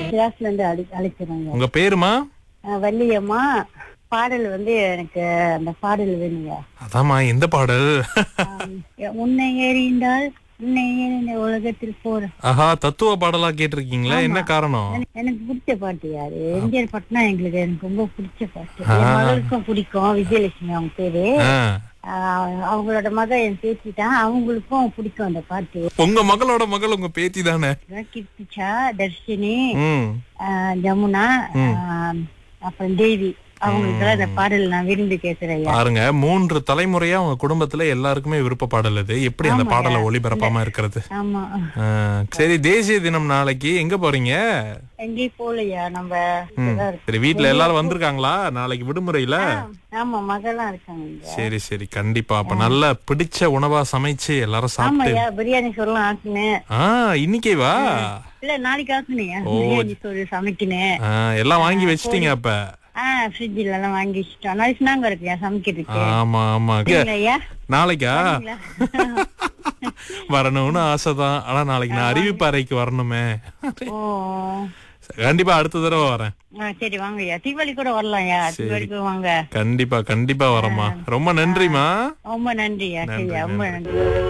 கிளாஸ்ல இருந்து அழை அழைக்கிறோங்க உங்க பேருமா அஹ் வள்ளியம்மா பாடல் வந்து எனக்கு அந்த பாடல் வேணுங்க அதாம்மா எந்த பாடல் ஆம், உன்னை எறிந்தால் உன்னை எறிந்த உலகத்தில் போற ஆஹா தத்துவ பாடலா கேட்டிருக்கீங்களா என்ன காரணம் எனக்கு- எனக்கு பிடிச்ச பாட்டு யாரு எம்ஜிஆர் பாட்டுனா எங்களுக்கு எனக்கு ரொம்ப பிடிச்ச பாட்டு என் மகளுக்கும் பிடிக்கும் விஜயலட்சுமி அவங்க பேரு ஆ. ஆஹ் அவங்களோட மக என் பேத்தி தான் அவங்களுக்கும் பிடிக்கும் அந்த பாட்டு உங்க மகளோட மகள் உங்க பேத்தி தானே கீர்த்திச்சா தர்ஷினி ம் ஆஹ் ஜமுனா ஆஹ் அப்புறம் தேவி அவங்களுக்கெல்லாம் இந்த பாடல் நான் விரும்பி கேட்கிறேன் பாருங்க மூன்று தலைமுறையா உங்க குடும்பத்துல எல்லாருக்குமே விருப்ப பாடல் இது எப்படி அந்த பாடலை ஒளிபரப்பாம இருக்கிறது ஆமா ஆ, சரி தேசிய தினம் நாளைக்கு எங்க போறீங்க எங்கேயும் போகலையா நம்ம இங்கதான் இருக்கோம். சரி வீட்ல எல்லாரும் வந்திருக்காங்களா நாளைக்கு விடுமுறையில ஆமா மகெல்லாம் இருக்காங்க இங்க சரி சரி கண்டிப்பா அப்ப நல்ல பிடிச்ச உணவா சமைச்சு எல்லாரும் சாப்பிட்டு ஆமாய்யா பிரியாணி சொல்லலாம் ஆக்குனேன் ஆ இன்னைக்கே வா இல்ல நாளைக்கு ஆக்குனேன் பிரியாணி சொல்லி சமைக்கினேன் ஆ, எல்லாம் வாங்கி வச்சிட்டீங்க அப்ப ஆஹ் ஃப்ரிட்ஜ்ல எல்லாம் வாங்கி வச்சுட்டோம் நாளைக்கு நாங்க இருக்கியா சமைக்கிறதுக்கு ஆமா ஆமா ஐயா நாளைக்கா வரணும்னு ஆசைதான் ஆனா நாளைக்கு நான் அறிவிப்பு அறைக்கு வரணுமே ஓ கண்டிப்பா அடுத்த தடவை வரேன் ஆ, சரி வாங்கய்யா தீபாவளி கூட வரலாம்யா தீபாவளிக்கு வாங்க கண்டிப்பா கண்டிப்பா வரேம்மா ரொம்ப நன்றிமா ரொம்ப நன்றியா சரியா ரொம்ப நன்றி